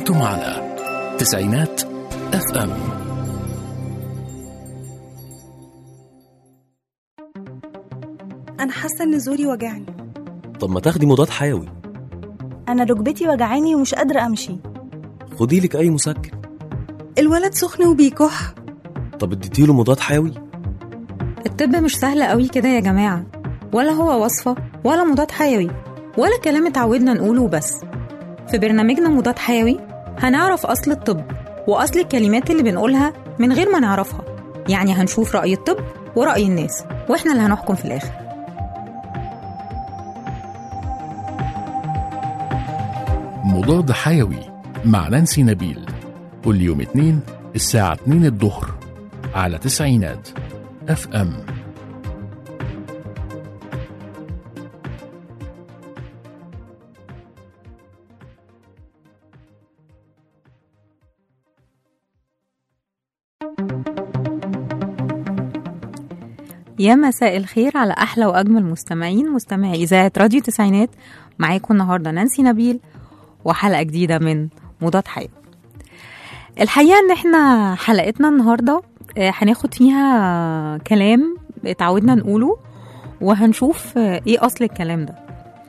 أنتم على تسعينات اف ام أنا حاسة إن زوري وجعني طب ما تاخدي مضاد حيوي أنا ركبتي وجعاني ومش قادرة أمشي خدي لك اي مسكن الولد سخن وبيكح طب اديتيله مضاد حيوي الطب مش سهل قوي كده يا جماعة ولا هو وصفة ولا مضاد حيوي ولا كلام اتعودنا نقوله بس في برنامجنا مضاد حيوي هنعرف أصل الطب وأصل الكلمات اللي بنقولها من غير ما نعرفها يعني هنشوف رأي الطب ورأي الناس وإحنا اللي هنحكم في الآخر مضاد حيوي مع نانسي نبيل كل يوم اثنين الساعة 2 الظهر على تسعينات اف ام يا مساء الخير على أحلى وأجمل مستمعين مستمعي إذاعة راديو تسعينات معاكم النهاردة نانسي نبيل وحلقة جديدة من مضاد حيوي الحقيقة إن إحنا حلقتنا النهاردة آه، هناخد فيها كلام اتعودنا نقوله وهنشوف آه، إيه أصل الكلام ده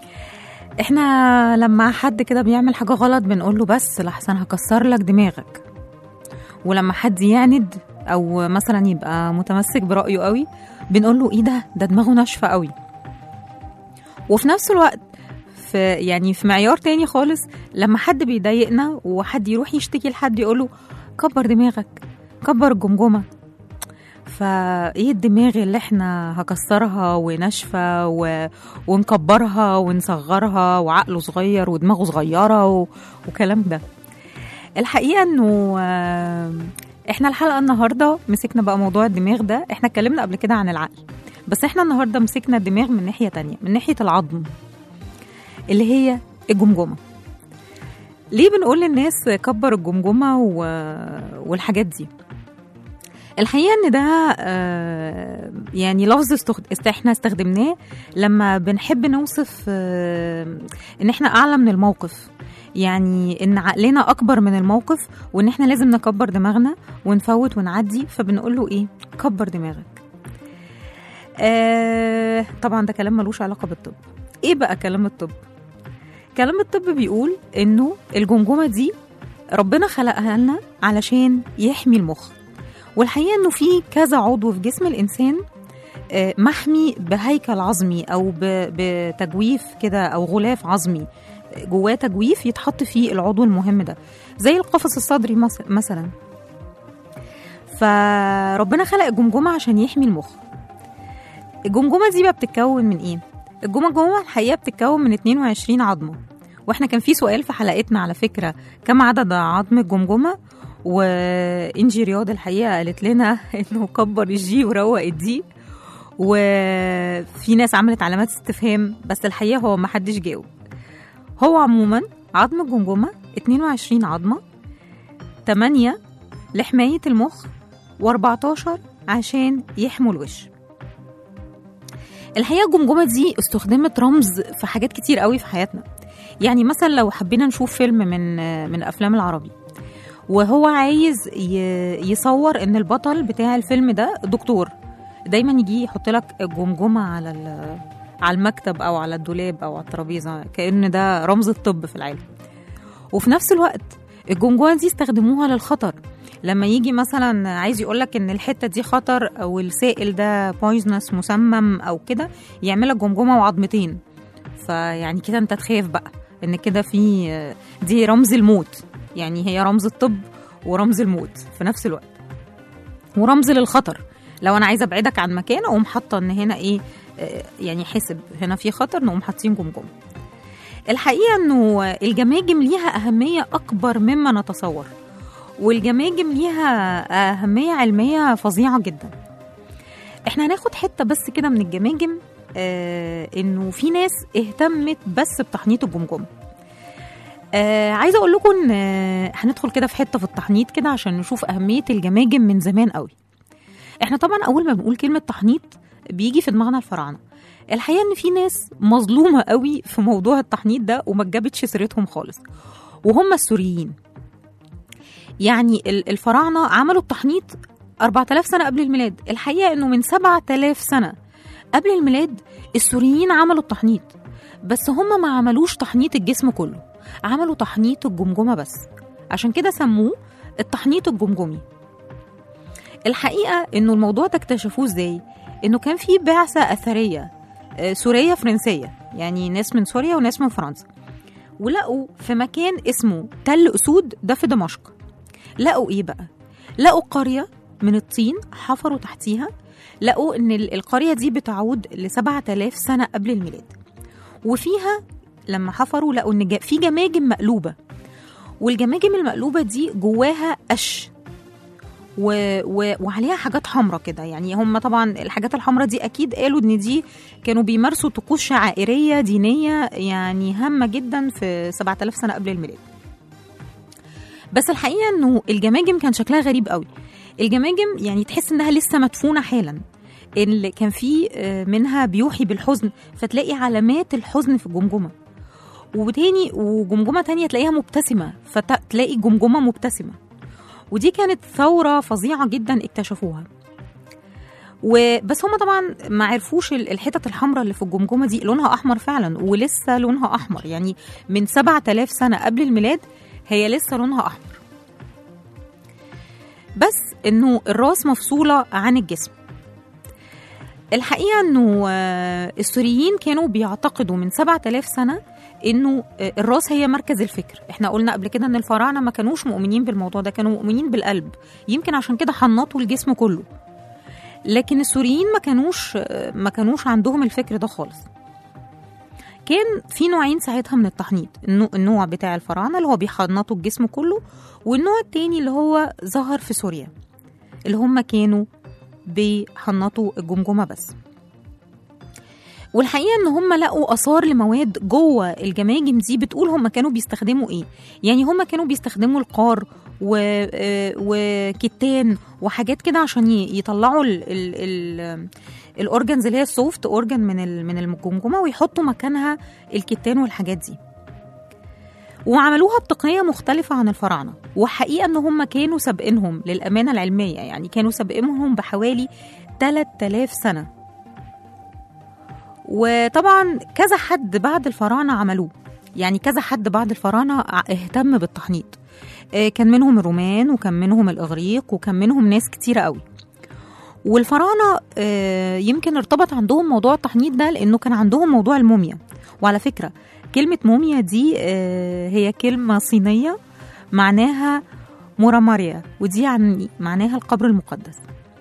إحنا لما حد كده بيعمل حاجة غلط بنقوله بس لحسن هكسر لك دماغك ولما حد يعند أو مثلا يبقى متمسك برأيه قوي بنقول له ايه ده ده دماغه ناشفه قوي وفي نفس الوقت في يعني في معيار تاني خالص لما حد بيضايقنا وحد يروح يشتكي لحد يقول له كبر دماغك كبر الجمجمه فايه الدماغ اللي احنا هكسرها وناشفه و... ونكبرها ونصغرها وعقله صغير ودماغه صغيره و... وكلام ده الحقيقه انه آه، احنا الحلقه النهارده مسكنا بقى موضوع الدماغ ده احنا اتكلمنا قبل كده عن العقل بس احنا النهارده مسكنا الدماغ من ناحيه تانية من ناحيه العظم اللي هي الجمجمه ليه بنقول للناس كبر الجمجمه و... والحاجات دي الحقيقه ان ده آه، يعني لفظ استخد... است- احنا استخدمناه لما بنحب نوصف آه، ان احنا اعلى من الموقف يعني ان عقلنا اكبر من الموقف وان احنا لازم نكبر دماغنا ونفوت ونعدي فبنقول له ايه كبر دماغك آه طبعا ده كلام ملوش علاقه بالطب ايه بقى كلام الطب كلام الطب بيقول انه الجمجمه دي ربنا خلقها لنا علشان يحمي المخ والحقيقه انه في كذا عضو في جسم الانسان آه، محمي بهيكل عظمي او ب- بتجويف كده او غلاف عظمي جواه تجويف يتحط فيه العضو المهم ده زي القفص الصدري مس- مثلا فربنا خلق الجمجمه عشان يحمي المخ الجمجمه دي بقى بتتكون من ايه الجمجمه الحقيقه بتتكون من 22 عظمه واحنا كان في سؤال في حلقتنا على فكره كم عدد عظم الجمجمه وانجي رياض الحقيقه قالت لنا انه كبر الجي وروق الدي وفي ناس عملت علامات استفهام بس الحقيقه هو ما حدش جاوب هو عموما عظم الجمجمه 22 عظمه 8 لحمايه المخ و14 عشان يحموا الوش الحقيقه الجمجمه دي استخدمت رمز في حاجات كتير قوي في حياتنا يعني مثلا لو حبينا نشوف فيلم من من افلام العربي وهو عايز ي- يصور ان البطل بتاع الفيلم ده دكتور دايما يجي يحط لك الجمجمه على ال- على المكتب او على الدولاب او على الترابيزه كان ده رمز الطب في العالم وفي نفس الوقت الجمجمه دي استخدموها للخطر لما يجي مثلا عايز يقولك ان الحته دي خطر او السائل ده بويزنس مسمم او كده يعملك جمجمه وعظمتين فيعني كده انت تخاف بقى ان كده في دي رمز الموت يعني هي رمز الطب ورمز الموت في نفس الوقت ورمز للخطر لو انا عايزه ابعدك عن مكان اقوم حاطه ان هنا ايه آه، يعني حسب هنا في خطر نقوم حاطين جمجمه الحقيقه انه الجماجم ليها اهميه اكبر مما نتصور والجماجم ليها اهميه علميه فظيعه جدا احنا هناخد حته بس كده من الجماجم آه انه في ناس اهتمت بس بتحنيط الجمجمه آه عايزه اقول لكم ان آه، هندخل كده في حته في التحنيط كده عشان نشوف اهميه الجماجم من زمان قوي احنا طبعا اول ما بنقول كلمه تحنيط بيجي في دماغنا الفراعنه الحقيقه ان في ناس مظلومه قوي في موضوع التحنيط ده وما اتجابتش سيرتهم خالص وهم السوريين يعني ال- الفراعنه عملوا التحنيط 4000 سنه قبل الميلاد الحقيقه انه من 7000 سنه قبل الميلاد السوريين عملوا التحنيط بس هم ما عملوش تحنيط الجسم كله عملوا تحنيط الجمجمه بس عشان كده سموه التحنيط الجمجمي الحقيقه انه الموضوع ده اكتشفوه ازاي انه كان في بعثه اثريه آه، سوريه فرنسيه يعني ناس من سوريا وناس من فرنسا ولقوا في مكان اسمه تل اسود ده في دمشق لقوا ايه بقى لقوا قريه من الطين حفروا تحتيها لقوا ان ال- القريه دي بتعود ل 7000 سنه قبل الميلاد وفيها لما حفروا لقوا ان جا- في جماجم مقلوبه والجماجم المقلوبه دي جواها قش و... و... وعليها حاجات حمراء كده يعني هم طبعا الحاجات الحمراء دي اكيد قالوا ان دي كانوا بيمارسوا طقوس شعائريه دينيه يعني هامه جدا في 7000 سنه قبل الميلاد بس الحقيقه انه الجماجم كان شكلها غريب قوي الجماجم يعني تحس انها لسه مدفونه حالا اللي كان في آه، منها بيوحي بالحزن فتلاقي علامات الحزن في الجمجمه وتاني وجمجمه تانية تلاقيها مبتسمه فتلاقي الجمجمه مبتسمه ودي كانت ثوره فظيعه جدا اكتشفوها وبس هم طبعا ما عرفوش ال- الحتت الحمراء اللي في الجمجمه دي لونها احمر فعلا ولسه لونها احمر يعني من 7000 سنه قبل الميلاد هي لسه لونها احمر بس انه الراس مفصوله عن الجسم الحقيقه انه آه، السوريين كانوا بيعتقدوا من 7000 سنه انه آه، الراس هي مركز الفكر احنا قلنا قبل كده ان الفراعنه ما كانوش مؤمنين بالموضوع ده كانوا مؤمنين بالقلب يمكن عشان كده حنطوا الجسم كله لكن السوريين ما كانوش آه، ما كانوش عندهم الفكر ده خالص كان في نوعين ساعتها من التحنيط النوع- النوع بتاع الفراعنه اللي هو بيحنطوا الجسم كله والنوع التاني اللي هو ظهر في سوريا اللي هم كانوا بيحنطوا الجمجمه بس والحقيقه ان هم لقوا اثار لمواد جوه الجماجم دي بتقول هم كانوا بيستخدموا ايه يعني هم كانوا بيستخدموا القار و... آه، وكتان وحاجات كده عشان ي- يطلعوا ال... ال... ال... الاورجنز اللي هي السوفت اورجن من ال... من الجمجمه ويحطوا مكانها الكتان والحاجات دي وعملوها بتقنيه مختلفه عن الفراعنه وحقيقه ان هم كانوا سابقينهم للامانه العلميه يعني كانوا سابقينهم بحوالي 3000 سنه وطبعا كذا حد بعد الفراعنه عملوه يعني كذا حد بعد الفراعنه ع- اهتم بالتحنيط آه، كان منهم الرومان وكان منهم الاغريق وكان منهم ناس كتيره قوي والفراعنه آه، يمكن ارتبط عندهم موضوع التحنيط ده لانه كان عندهم موضوع الموميا وعلى فكره كلمه موميا دي آه، هي كلمه صينيه معناها موراماريا ودي يعني معناها القبر المقدس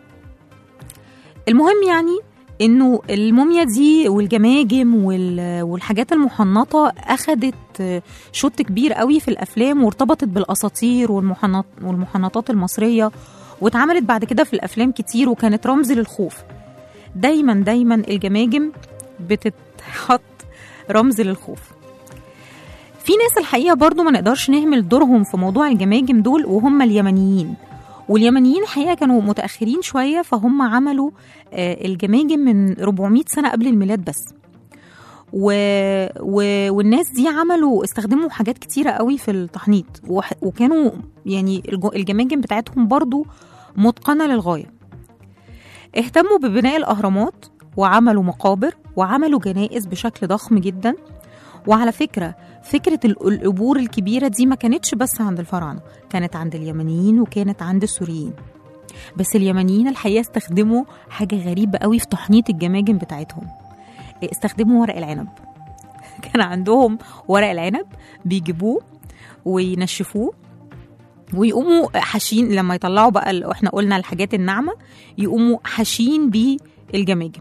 المهم يعني انه الموميا دي والجماجم وال- والحاجات المحنطه اخدت شوط كبير قوي في الافلام وارتبطت بالاساطير والمحنط والمحنطات المصريه واتعملت بعد كده في الافلام كتير وكانت رمز للخوف دايما دايما الجماجم بتتحط رمز للخوف في ناس الحقيقه برضو ما نقدرش نهمل دورهم في موضوع الجماجم دول وهم اليمنيين واليمنيين الحقيقه كانوا متاخرين شويه فهم عملوا آه، الجماجم من 400 سنه قبل الميلاد بس و... و... والناس دي عملوا استخدموا حاجات كتيره قوي في التحنيط وح... وكانوا يعني الج- الجماجم بتاعتهم برضو متقنه للغايه اهتموا ببناء الاهرامات وعملوا مقابر وعملوا جنائز بشكل ضخم جدا وعلى فكره فكره ال- القبور الكبيره دي ما كانتش بس عند الفراعنه كانت عند اليمنيين وكانت عند السوريين بس اليمنيين الحقيقه استخدموا حاجه غريبه قوي في تحنيط الجماجم بتاعتهم استخدموا ورق العنب كان عندهم ورق العنب بيجيبوه وينشفوه ويقوموا حاشين لما يطلعوا بقى ال- احنا قلنا الحاجات الناعمه يقوموا حاشين بيه الجماجم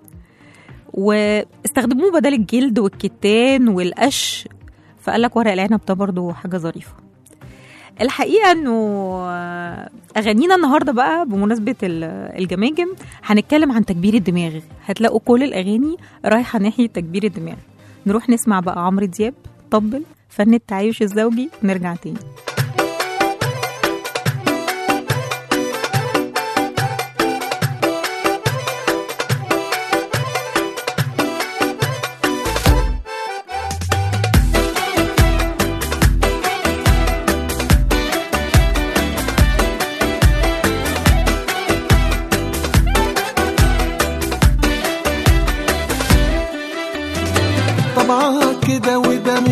واستخدموه بدل الجلد والكتان والقش فقال لك ورق العنب ده برضو حاجه ظريفه الحقيقه انه اغانينا النهارده بقى بمناسبه ال- الجماجم هنتكلم عن تكبير الدماغ هتلاقوا كل الاغاني رايحه ناحيه تكبير الدماغ نروح نسمع بقى عمرو دياب طبل فن التعايش الزوجي ونرجع تاني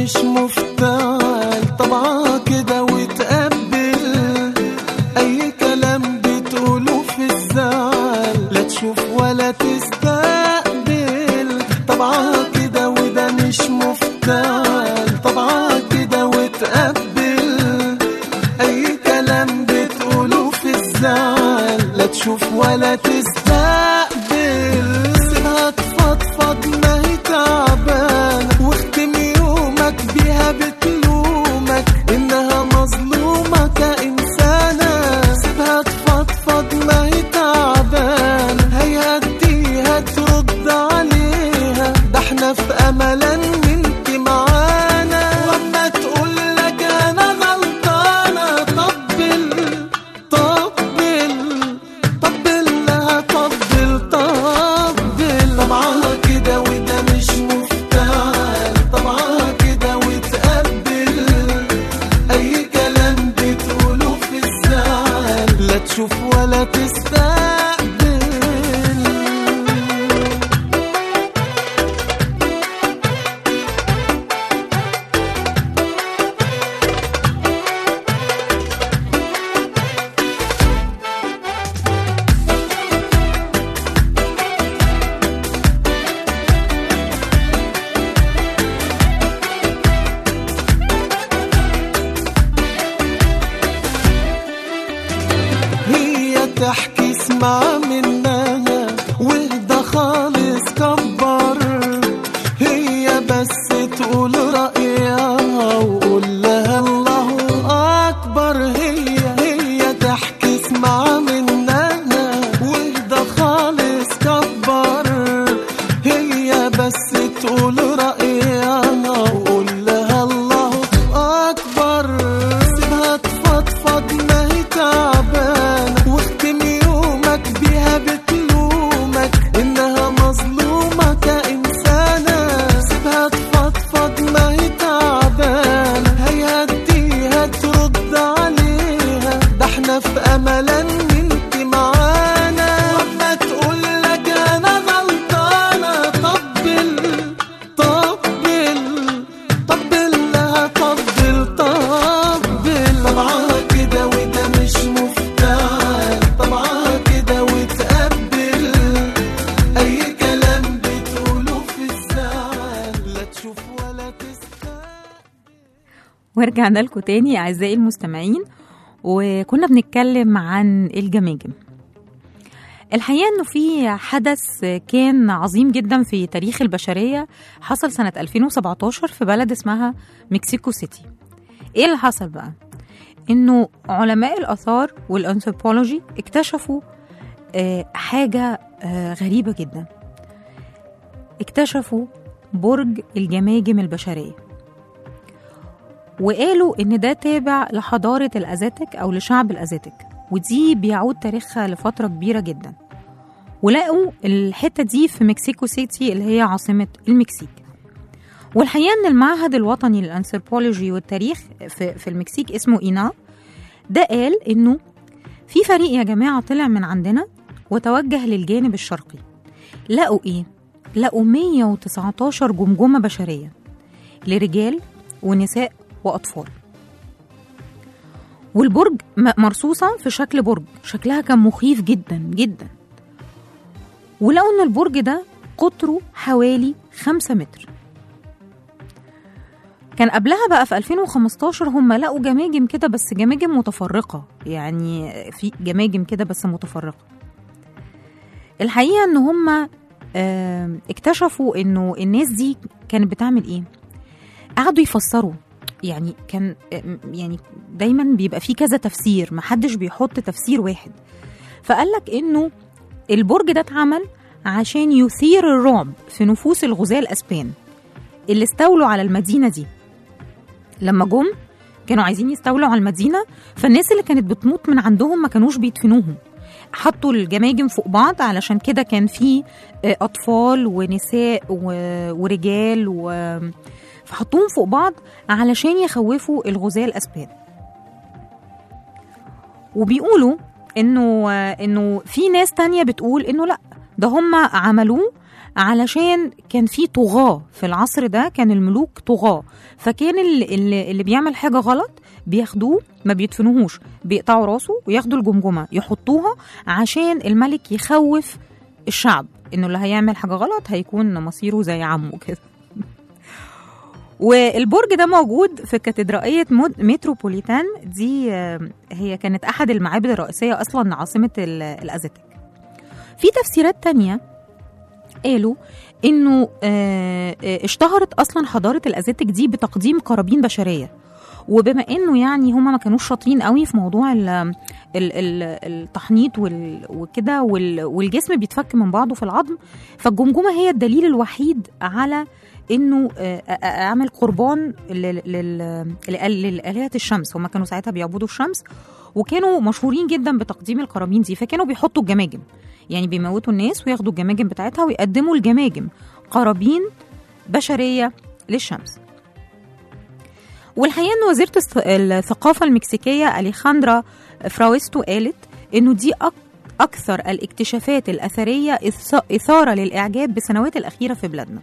مش مفتعل طبعا كده وتقبل اي كلام بتقوله في الزعل لا تشوف ولا تستقبل طبعا كده وده مش مفتعل طبعا كده وتقبل اي كلام بتقوله في الزعل لا تشوف ولا تستقبل سيبها تفضفض ما هي تعبانة واختم يومك بيها بتلومك انها مظلومة كإنسانة سيبها تفضفض ما هي تعبانة هيهديها ترد عليها ده احنا في امل ان انت معانا واما تقول لك انا غلطانة طبل طبل طبل لها طبل طبل طبعا كده وده مش مفتعل طبعا كده وتقبل اي كلام بتقوله في الزعل لا تشوف ولا تستقبل هي تحكي اسمع منها واهدى خالص كبر هي بس تقول رأيها وقول لها الله أكبر هي هي تحكي اسمع منها واهدى خالص كبر هي بس تقول رأيها وقول لها الله أكبر سيبها تفضفض ما هي تعبانة واختم يومك بيها بتلومك إنها مظلومة كإنسانة سيبها تفضفض ما هي تعبانة هيهديها ترد عليها ده احنا في أمل ان انت معانا واما تقول لك انا غلطانة طبل طبل طبل لها طبل طبل طبعا كده وده مش مفتعل طبعا كده وتقبل اي كلام بتقوله في الزعل لا تشوف ولا تستقبل ورجعنا لكم تاني أعزائي المستمعين وكنا بنتكلم عن الجماجم الحقيقة إنه في حدث كان عظيم جدا في تاريخ البشرية حصل سنة 2017 في بلد اسمها مكسيكو سيتي إيه اللي حصل بقى؟ إنه علماء الآثار والأنثروبولوجي اكتشفوا آه، حاجة آه، غريبة جدا اكتشفوا برج الجماجم البشريه وقالوا إن ده تابع لحضارة الأزاتك أو لشعب الأزاتك ودي بيعود تاريخها لفترة كبيرة جدا ولقوا الحتة دي في مكسيكو سيتي اللي هي عاصمة المكسيك والحقيقة إن المعهد الوطني للأنثروبولوجي والتاريخ في, في المكسيك اسمه إينا ده قال إنه في فريق يا جماعة طلع من عندنا وتوجه للجانب الشرقي لقوا إيه؟ لقوا 119 جمجمة بشرية لرجال ونساء وأطفال والبرج م- مرصوصة في شكل برج شكلها كان مخيف جدا جدا ولقوا ان البرج ده قطره حوالي خمسة متر كان قبلها بقى في 2015 هم لقوا جماجم كده بس جماجم متفرقة يعني في جماجم كده بس متفرقة الحقيقة ان هم آم، اكتشفوا انه الناس دي كانت بتعمل ايه قعدوا يفسروا يعني كان آم، يعني دايما بيبقى في كذا تفسير محدش بيحط تفسير واحد فقال لك انه البرج ده اتعمل عشان يثير الرعب في نفوس الغزاة الاسبان اللي استولوا على المدينه دي لما جم كانوا عايزين يستولوا على المدينه فالناس اللي كانت بتموت من عندهم ما كانوش بيدفنوهم حطوا الجماجم فوق بعض علشان كده كان في آه، اطفال ونساء و- ورجال و... فحطوهم فوق بعض علشان يخوفوا الغزاة الاسبان وبيقولوا انه انه في ناس تانية بتقول انه لا ده هم عملوه علشان كان في طغاة في العصر ده كان الملوك طغاة فكان اللي, اللي, اللي بيعمل حاجة غلط بياخدوه ما بيدفنوهوش بيقطعوا راسه وياخدوا الجمجمة يحطوها عشان الملك يخوف الشعب انه اللي هيعمل حاجة غلط هيكون مصيره زي عمه كده والبرج ده موجود في كاتدرائية مود- متروبوليتان دي آه، هي كانت أحد المعابد الرئيسية أصلا لعاصمة ال- الأزتك في تفسيرات تانية قالوا إنه آه، آه، اشتهرت أصلا حضارة الأزتك دي بتقديم قرابين بشرية وبما انه يعني هما ما كانوش شاطرين قوي في موضوع ال ال ال التحنيط وال- وكده وال- والجسم بيتفك من بعضه في العظم فالجمجمه هي الدليل الوحيد على انه آه، آه، آه، اعمل قربان لل- لل- لل- للالهه الشمس هما كانوا ساعتها بيعبدوا الشمس وكانوا مشهورين جدا بتقديم القرابين دي فكانوا بيحطوا الجماجم يعني بيموتوا الناس وياخدوا الجماجم بتاعتها ويقدموا الجماجم قرابين بشريه للشمس والحقيقه ان وزيره الث- الثقافه المكسيكيه اليخاندرا فراويستو قالت انه دي أك اكثر الاكتشافات الاثريه إث- اثاره للاعجاب بالسنوات الاخيره في بلادنا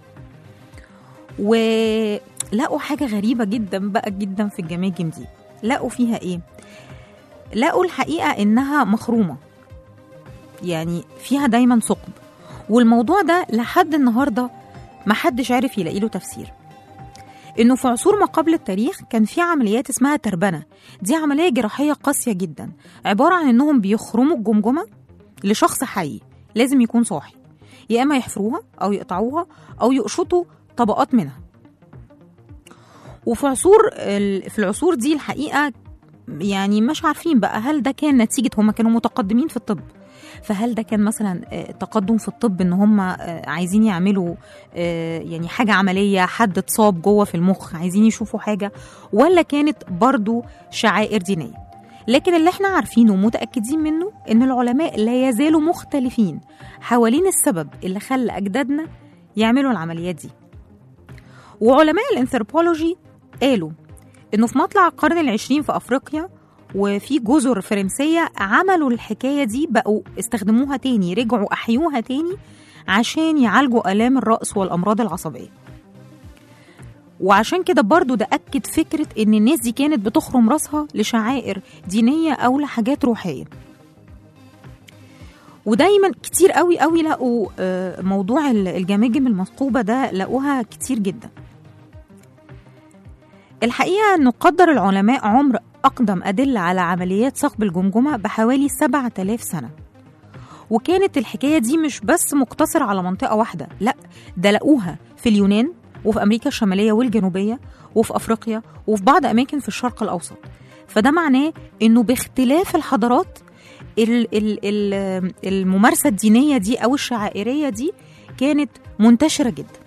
ولقوا حاجه غريبه جدا بقى جدا في الجماجم دي لقوا فيها ايه لقوا الحقيقه انها مخرومه يعني فيها دايما ثقب والموضوع ده لحد النهارده محدش عارف يلاقي له تفسير انه في عصور ما قبل التاريخ كان في عمليات اسمها تربنه دي عمليه جراحيه قاسيه جدا عباره عن انهم بيخرموا الجمجمه لشخص حي لازم يكون صاحي يا اما يحفروها او يقطعوها او يقشطوا طبقات منها وفي عصور ال- في العصور دي الحقيقه يعني مش عارفين بقى هل ده كان نتيجه هم كانوا متقدمين في الطب فهل ده كان مثلا آه، تقدم في الطب ان هم آه، عايزين يعملوا آه، يعني حاجه عمليه حد اتصاب جوه في المخ عايزين يشوفوا حاجه ولا كانت برضو شعائر دينيه لكن اللي احنا عارفينه ومتاكدين منه ان العلماء لا يزالوا مختلفين حوالين السبب اللي خلى اجدادنا يعملوا العمليات دي وعلماء الانثروبولوجي قالوا انه في مطلع القرن العشرين في افريقيا وفي جزر فرنسية عملوا الحكاية دي بقوا استخدموها تاني رجعوا أحيوها تاني عشان يعالجوا آلام الرأس والأمراض العصبية وعشان كده برضو ده أكد فكرة إن الناس دي كانت بتخرم راسها لشعائر دينية أو لحاجات روحية ودايما كتير قوي قوي لقوا آه، موضوع ال- الجماجم المثقوبة ده لقوها كتير جدا الحقيقة أنه قدر العلماء عمر أقدم أدلة على عمليات ثقب الجمجمة بحوالي 7000 سنة وكانت الحكاية دي مش بس مقتصرة على منطقة واحدة لا ده لقوها في اليونان وفي أمريكا الشمالية والجنوبية وفي أفريقيا وفي بعض أماكن في الشرق الأوسط فده معناه أنه باختلاف الحضارات ال- ال- ال- الممارسة الدينية دي أو الشعائرية دي كانت منتشرة جدا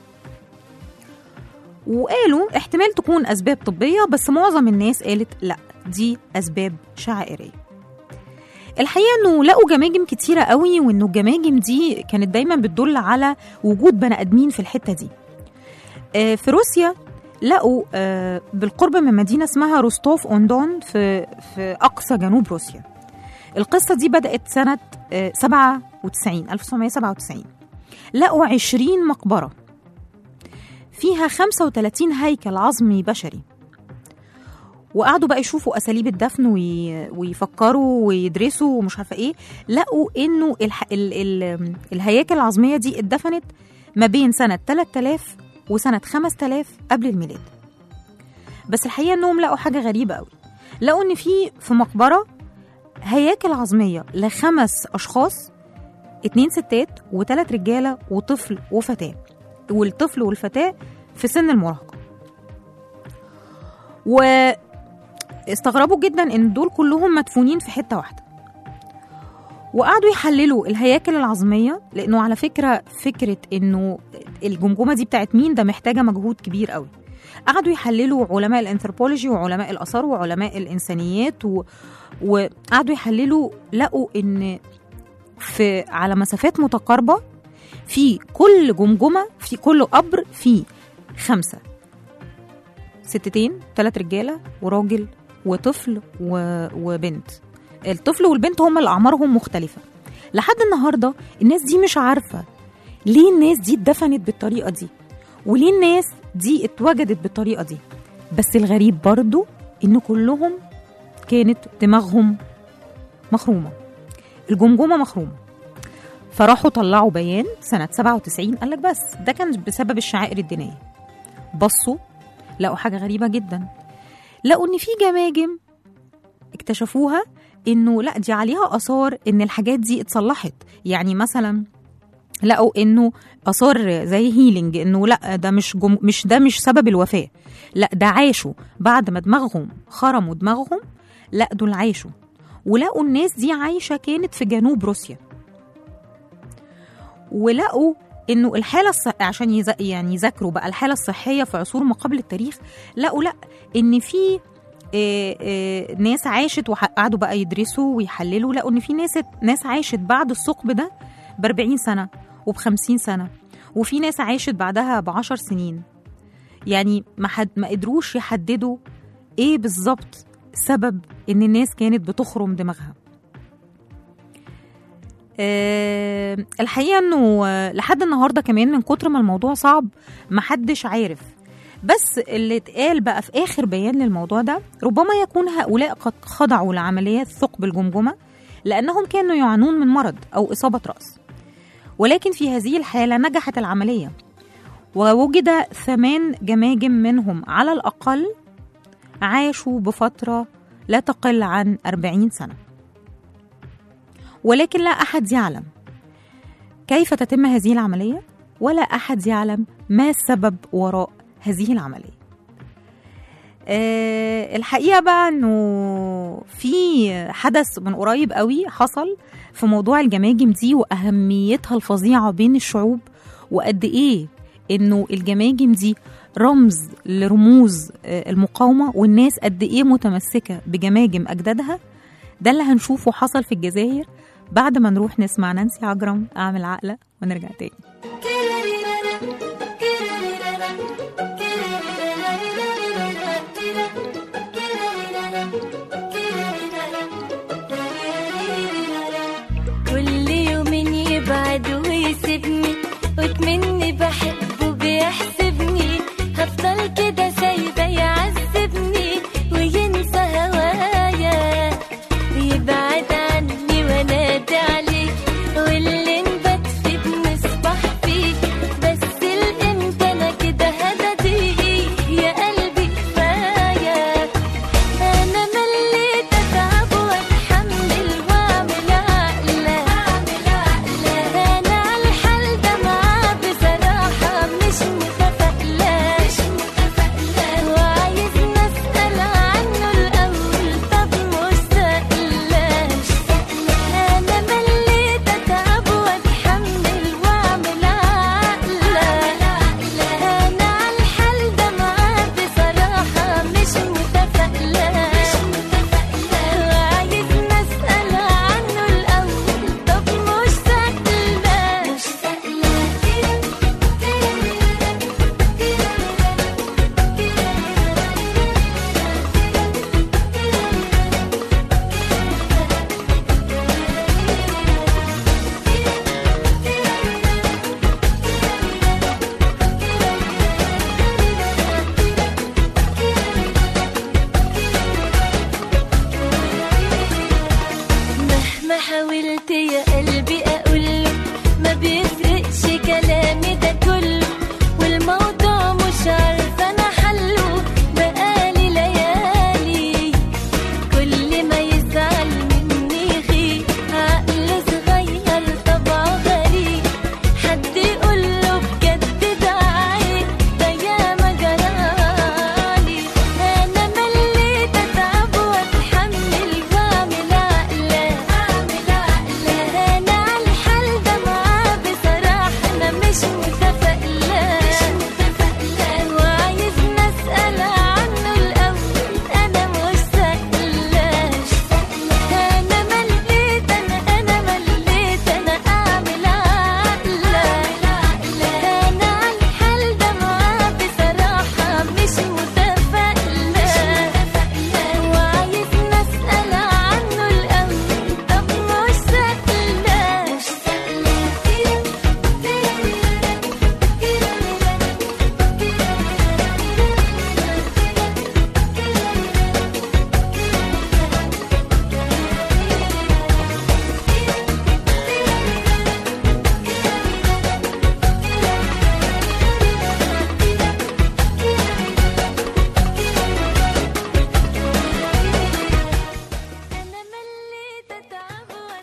وقالوا احتمال تكون أسباب طبية بس معظم الناس قالت لا دي أسباب شعائرية الحقيقة انه لقوا جماجم كتيرة قوي وانه الجماجم دي كانت دايما بتدل على وجود بني ادمين في الحتة دي آه، في روسيا لقوا آه، بالقرب من مدينة اسمها روستوف اون دون في في أقصى جنوب روسيا القصة دي بدأت سنة آه، 97 1997 لقوا 20 مقبرة فيها 35 هيكل عظمي بشري وقعدوا بقى يشوفوا اساليب الدفن وي... ويفكروا ويدرسوا ومش عارفه ايه لقوا انه الح... ال... ال... الهياكل العظميه دي اتدفنت ما بين سنه 3000 وسنه 5000 قبل الميلاد بس الحقيقه انهم لقوا حاجه غريبه قوي لقوا ان في في مقبره هياكل عظميه لخمس اشخاص اتنين ستات وتلات رجاله وطفل وفتاه والطفل والفتاه في سن المراهقه واستغربوا جدا ان دول كلهم مدفونين في حته واحده وقعدوا يحللوا الهياكل العظميه لانه على فكره فكره انه الجمجمه دي بتاعت مين ده محتاجه مجهود كبير قوي قعدوا يحللوا علماء الانثروبولوجي وعلماء الاثار وعلماء الانسانيات و... وقعدوا يحللوا لقوا ان في على مسافات متقاربه في كل جمجمه في كل قبر في خمسه ستتين ثلاث رجاله وراجل وطفل و... وبنت الطفل والبنت هم اللي اعمارهم مختلفه لحد النهارده الناس دي مش عارفه ليه الناس دي اتدفنت بالطريقه دي وليه الناس دي اتوجدت بالطريقه دي بس الغريب برضو ان كلهم كانت دماغهم مخرومه الجمجمه مخرومه فراحوا طلعوا بيان سنه 97 قال لك بس ده كان بسبب الشعائر الدينيه بصوا لقوا حاجه غريبه جدا لقوا ان في جماجم اكتشفوها انه لا دي عليها اثار ان الحاجات دي اتصلحت يعني مثلا لقوا انه اثار زي هيلينج انه لا ده مش جم مش ده مش سبب الوفاه لا ده عاشوا بعد ما دماغهم خرموا دماغهم لا دول عاشوا ولقوا الناس دي عايشه كانت في جنوب روسيا ولقوا انه الحاله الص... عشان يز... يعني يذاكروا بقى الحاله الصحيه في عصور ما قبل التاريخ لقوا لا ان في آه، آه، ناس عاشت وقعدوا بقى يدرسوا ويحللوا لقوا ان في ناس ناس عاشت بعد الثقب ده ب 40 سنه وب 50 سنه وفي ناس عاشت بعدها ب 10 سنين يعني ما حد ما قدروش يحددوا ايه بالظبط سبب ان الناس كانت بتخرم دماغها أه الحقيقه انه آه، لحد النهارده كمان من كتر ما الموضوع صعب محدش عارف بس اللي اتقال بقى في اخر بيان للموضوع ده ربما يكون هؤلاء قد خضعوا لعمليات ثقب الجمجمه لانهم كانوا يعانون من مرض او اصابه راس ولكن في هذه الحاله نجحت العمليه ووجد ثمان جماجم منهم على الاقل عاشوا بفتره لا تقل عن 40 سنه ولكن لا احد يعلم كيف تتم هذه العمليه ولا احد يعلم ما السبب وراء هذه العمليه أه الحقيقه بقى انه في حدث من قريب قوي حصل في موضوع الجماجم دي واهميتها الفظيعه بين الشعوب وقد ايه انه الجماجم دي رمز لرموز آه، المقاومه والناس قد ايه متمسكه بجماجم اجدادها ده اللي هنشوفه حصل في الجزائر بعد ما نروح نسمع نانسي عجرم اعمل عقله ونرجع تاني كل يوم يبعد ويسيبني وكمني بحبه بيحسبني هفضل كده سايبه يعذبني وينسى هوايا يبعد عني وانادي عليه واللي نبات فيه بنصبح فيه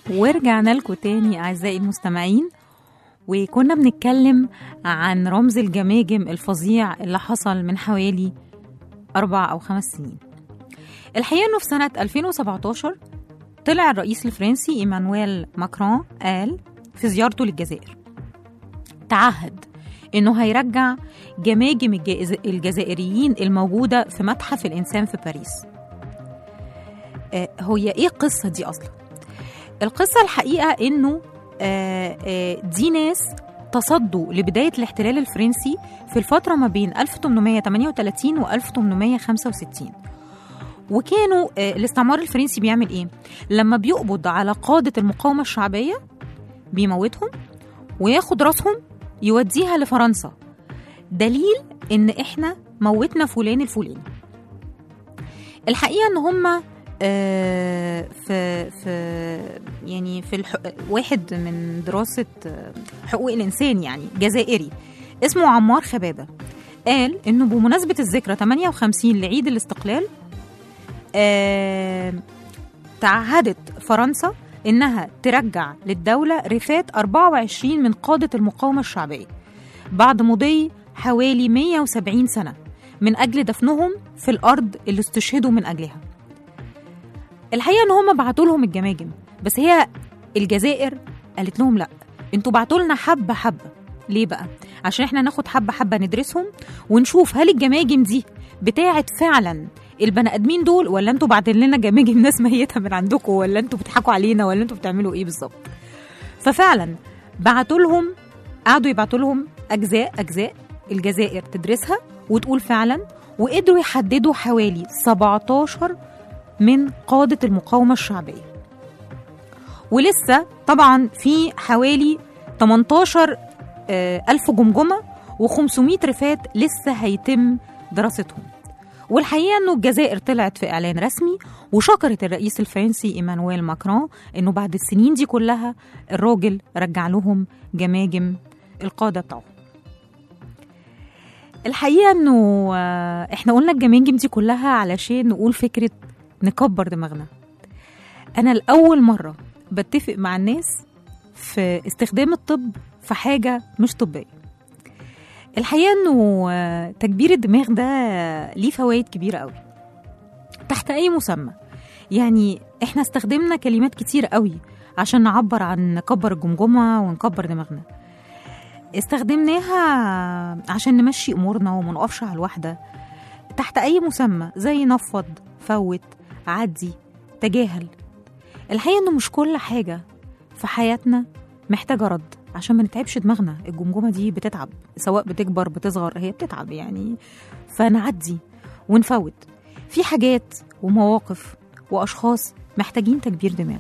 ورجعنا لكم تاني أعزائي المستمعين وكنا بنتكلم عن رمز الجماجم الفظيع اللي حصل من حوالي أربع أو خمس سنين الحقيقة أنه في سنة 2017 طلع الرئيس الفرنسي إيمانويل ماكرون قال في زيارته للجزائر تعهد إنه هيرجع جماجم الجائز- الجزائريين الموجودة في متحف الإنسان في باريس آه، هي إيه القصة دي أصلا؟ القصة الحقيقة إنه آه، آه، دي ناس تصدوا لبداية الاحتلال الفرنسي في الفترة ما بين 1838 و 1865 وكانوا آه، الاستعمار الفرنسي بيعمل ايه؟ لما بيقبض على قادة المقاومة الشعبية بيموتهم وياخد راسهم يوديها لفرنسا دليل ان احنا موتنا فلان الفلاني الحقيقة ان هم آه، في في يعني في الح... واحد من دراسة آه، حقوق الإنسان يعني جزائري اسمه عمار خبابة قال إنه بمناسبة الذكرى 58 لعيد الاستقلال آه، تعهدت فرنسا إنها ترجع للدولة رفات 24 من قادة المقاومة الشعبية بعد مضي حوالي 170 سنة من أجل دفنهم في الأرض اللي استشهدوا من أجلها الحقيقة إن هم بعتوا لهم الجماجم بس هي الجزائر قالت لهم لا انتوا بعتوا لنا حبة حبة ليه بقى؟ عشان احنا ناخد حبة حبة ندرسهم ونشوف هل الجماجم دي بتاعت فعلا البني ادمين دول ولا انتوا بعتين لنا جماجم ناس ميتة من عندكم ولا انتوا بتضحكوا علينا ولا انتوا بتعملوا ايه بالظبط ففعلا بعتوا لهم قعدوا يبعتوا لهم اجزاء اجزاء الجزائر تدرسها وتقول فعلا وقدروا يحددوا حوالي 17 من قادة المقاومة الشعبية ولسه طبعا في حوالي 18 آه، ألف جمجمة و500 رفات لسه هيتم دراستهم والحقيقة أنه الجزائر طلعت في إعلان رسمي وشكرت الرئيس الفرنسي إيمانويل ماكرون أنه بعد السنين دي كلها الراجل رجع لهم جماجم القادة بتاعهم الحقيقة أنه آه، إحنا قلنا الجماجم دي كلها علشان نقول فكرة نكبر دماغنا أنا لأول مرة بتفق مع الناس في استخدام الطب في حاجة مش طبية الحقيقة انه آه، تكبير الدماغ ده ليه فوائد كبيرة قوي تحت أي مسمى يعني احنا استخدمنا كلمات كتير قوي عشان نعبر عن نكبر الجمجمة ونكبر دماغنا استخدمناها عشان نمشي أمورنا وما نقفش على الواحدة تحت أي مسمى زي نفض فوت عدي تجاهل الحقيقة إنه مش كل حاجة في حياتنا محتاجة رد عشان ما نتعبش دماغنا الجمجمة دي بتتعب سواء بتكبر بتصغر هي بتتعب يعني فنعدي ونفوت في حاجات ومواقف وأشخاص محتاجين تكبير دماغ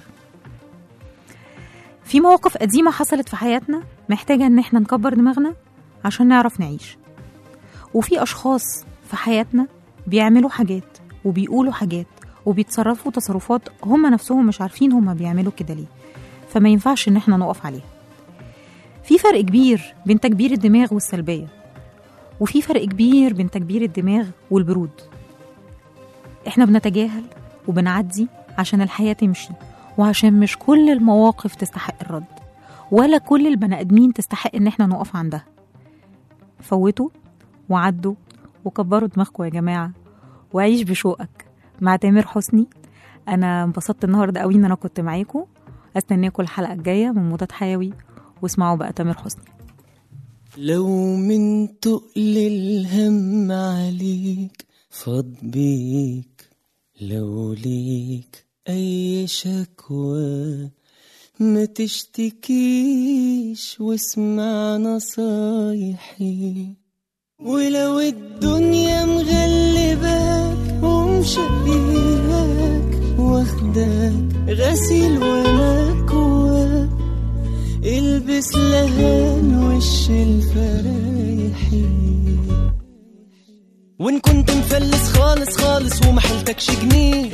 في مواقف قديمة حصلت في حياتنا محتاجة إن احنا نكبر دماغنا عشان نعرف نعيش وفي أشخاص في حياتنا بيعملوا حاجات وبيقولوا حاجات وبيتصرفوا تصرفات هم نفسهم مش عارفين هم بيعملوا كده ليه فما ينفعش إن احنا نقف عليها في فرق كبير بين تكبير الدماغ والسلبية وفي فرق كبير بين تكبير الدماغ والبرود احنا بنتجاهل وبنعدي عشان الحياة تمشي وعشان مش كل المواقف تستحق الرد ولا كل البني ادمين تستحق ان احنا نقف عندها فوتوا وعدوا وكبروا دماغكم يا جماعة وعيش بشوقك مع تامر حسني انا انبسطت النهارده قوي ان انا كنت معاكم استناكم الحلقة الجاية من مضاد حيوي واسمعوا بقى تامر حسني لو من تقل الهم عليك فاض بيك لو ليك أي شكوى ما تشتكيش واسمع نصايحي ولو الدنيا مغلباك ومشقياك واخداك غسيل ومكواك البس لهان وش الفرايحي وان كنت مفلس خالص خالص وما حيلتكش جنيه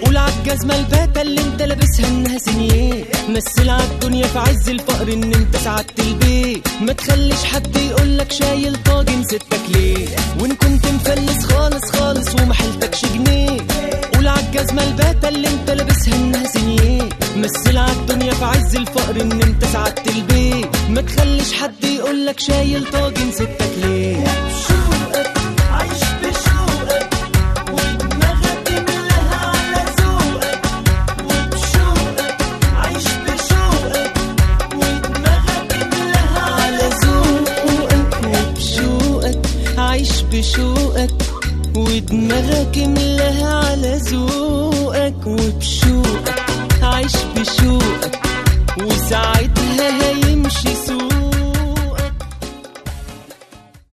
قول عالجزمة الباتة اللي انت لابسها انها سنيه مثل عالدنيا في عز الفقر ان انت سعدت البيت ما تخليش حد يقولك شايل طاجن ستك ليه وان كنت مفلس خالص خالص وما حيلتكش جنيه قول عالجزمة الباتة اللي انت لابسها انها سنيه مثل عالدنيا في عز الفقر ان انت سعدت البيت ما تخليش حد يقولك شايل طاجن ستك ليه بشوقك عايش بشوقك ودماغك ملاها على ذوقك وبشوقك عايش بشوقك ودماغك ملاها على ذوقك وبشوقك عايش بشوقك ودماغك ملاها على ذوقك وبشوقك عايش بشوقك وساعتها هيمشي سوقك